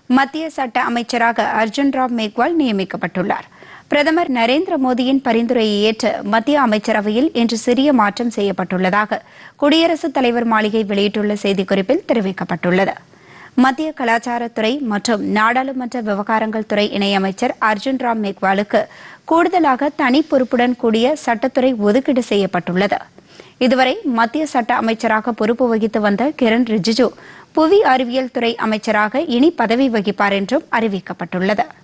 மத்திய சட்ட அமைச்சராக அர்ஜுன் ராம் மேக்வால் நியமிக்கப்பட்டுள்ளார் பிரதமர் நரேந்திர மோடியின் பரிந்துரையை ஏற்று மத்திய அமைச்சரவையில் இன்று சிறிய மாற்றம் செய்யப்பட்டுள்ளதாக குடியரசுத் தலைவர் மாளிகை வெளியிட்டுள்ள செய்திக்குறிப்பில் தெரிவிக்கப்பட்டுள்ளது மத்திய கலாச்சாரத்துறை மற்றும் நாடாளுமன்ற விவகாரங்கள் துறை இணையமைச்சர் அர்ஜுன் ராம் மேக்வாலுக்கு கூடுதலாக தனி பொறுப்புடன் கூடிய சட்டத்துறை ஒதுக்கீடு செய்யப்பட்டுள்ளது இதுவரை மத்திய சட்ட அமைச்சராக பொறுப்பு வகித்து வந்த கிரண் ரிஜிஜு புவி அறிவியல் துறை அமைச்சராக இனி பதவி வகிப்பார் என்றும் அறிவிக்கப்பட்டுள்ளது